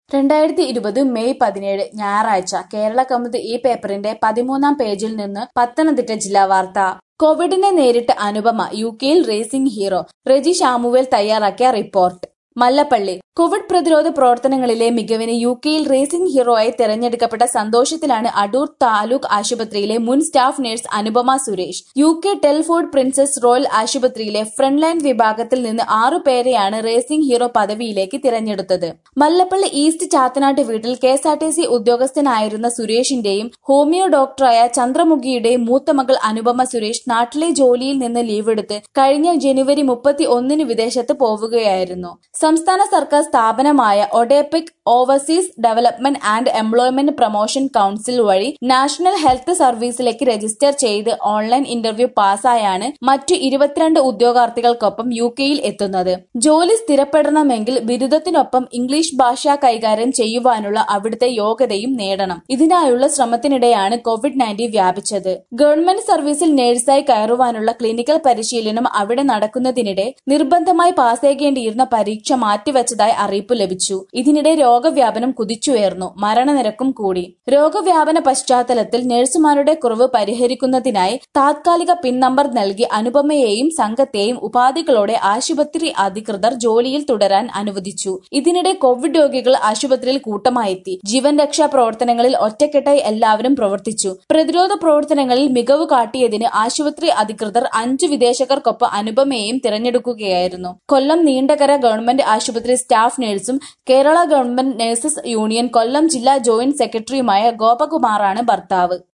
രണ്ടായിരത്തി ഇരുപത് മെയ് പതിനേഴ് ഞായറാഴ്ച കേരള കൗമുദി ഈ പേപ്പറിന്റെ പതിമൂന്നാം പേജിൽ നിന്ന് പത്തനംതിട്ട ജില്ലാ വാർത്ത കോവിഡിനെ നേരിട്ട് അനുപമ യു കെയിൽ റേസിംഗ് ഹീറോ റെജി ഷാമുവേൽ തയ്യാറാക്കിയ റിപ്പോർട്ട് മല്ലപ്പള്ളി കോവിഡ് പ്രതിരോധ പ്രവർത്തനങ്ങളിലെ മികവിന് യു കെയിൽ റേസിംഗ് ഹീറോയായി തെരഞ്ഞെടുക്കപ്പെട്ട സന്തോഷത്തിലാണ് അടൂർ താലൂക്ക് ആശുപത്രിയിലെ മുൻ staff nurse Anupama Suresh U K Telford Princess Royal ആശുപത്രിയിലെ ഫ്രണ്ട് ലൈൻ വിഭാഗത്തിൽ നിന്ന് ആറു പേരെയാണ് റേസിംഗ് ഹീറോ പദവിയിലേക്ക് തിരഞ്ഞെടുത്തത് മല്ലപ്പള്ളി ഈസ്റ്റ് ചാത്തനാട്ട് വീട്ടിൽ K S R T C ഉദ്യോഗസ്ഥനായിരുന്ന സുരേഷിന്റെയും ഹോമിയോ ഡോക്ടറായ ചന്ദ്രമുഖിയുടെയും മൂത്ത മകൾ അനുപമ സുരേഷ് നാട്ടിലെ ജോലിയിൽ നിന്ന് ലീവെടുത്ത് കഴിഞ്ഞ ജനുവരി മുപ്പത്തി ഒന്നിന് വിദേശത്ത് പോവുകയായിരുന്നു സംസ്ഥാന സർക്കാർ സ്ഥാപനമായ ODEPC overseas development and employment promotion council വഴി നാഷണൽ ഹെൽത്ത് സർവീസിലേക്ക് രജിസ്റ്റർ ചെയ്ത് ഓൺലൈൻ ഇന്റർവ്യൂ പാസ്സായാണ് മറ്റു ഇരുപത്തിരണ്ട് ഉദ്യോഗാർത്ഥികൾക്കൊപ്പം യു കെയിൽ എത്തുന്നത് ജോലി സ്ഥിരപ്പെടണമെങ്കിൽ ബിരുദത്തിനൊപ്പം ഇംഗ്ലീഷ് ഭാഷ കൈകാര്യം ചെയ്യുവാനുള്ള അവിടുത്തെ യോഗ്യതയും നേടണം ഇതിനായുള്ള ശ്രമത്തിനിടെയാണ് കോവിഡ് നയൻറ്റീൻ വ്യാപിച്ചത് ഗവൺമെന്റ് സർവീസിൽ നഴ്സായി കയറുവാനുള്ള ക്ലിനിക്കൽ പരിശീലനം അവിടെ നടക്കുന്നതിനിടെ നിർബന്ധമായി പാസ്സേകേണ്ടിയിരുന്ന പരീക്ഷ മാറ്റിവെച്ചതായി അറിയിപ്പ് ലഭിച്ചു ഇതിനിടെ രോഗവ്യാപനം കുതിച്ചുയർന്നു മരണനിരക്കും കൂടി രോഗവ്യാപന പശ്ചാത്തലത്തിൽ നഴ്സുമാരുടെ കുറവ് പരിഹരിക്കുന്നതിനായി താത്കാലിക പിൻ നമ്പർ നൽകി അനുപമയെയും സംഘത്തെയും ഉപാധികളോടെ ആശുപത്രി അധികൃതർ ജോലിയിൽ തുടരാൻ അനുവദിച്ചു ഇതിനിടെ കോവിഡ് രോഗികൾ ആശുപത്രിയിൽ കൂട്ടമായെത്തി ജീവൻ രക്ഷാ പ്രവർത്തനങ്ങളിൽ ഒറ്റക്കെട്ടായി എല്ലാവരും പ്രവർത്തിച്ചു പ്രതിരോധ പ്രവർത്തനങ്ങളിൽ മികവ് കാട്ടിയതിന് ആശുപത്രി അധികൃതർ അഞ്ചു വിദേശക്കാർക്കൊപ്പം അനുപമയെയും തിരഞ്ഞെടുക്കുകയായിരുന്നു കൊല്ലം നീണ്ടകര ഗവൺമെന്റ് ആശുപത്രി സ്റ്റാഫ് നഴ്സും Kerala government nurses union Kollam ജില്ലാ ജോയിന്റ് സെക്രട്ടറിയുമായ ഗോപകുമാറാണ് ഭർത്താവ്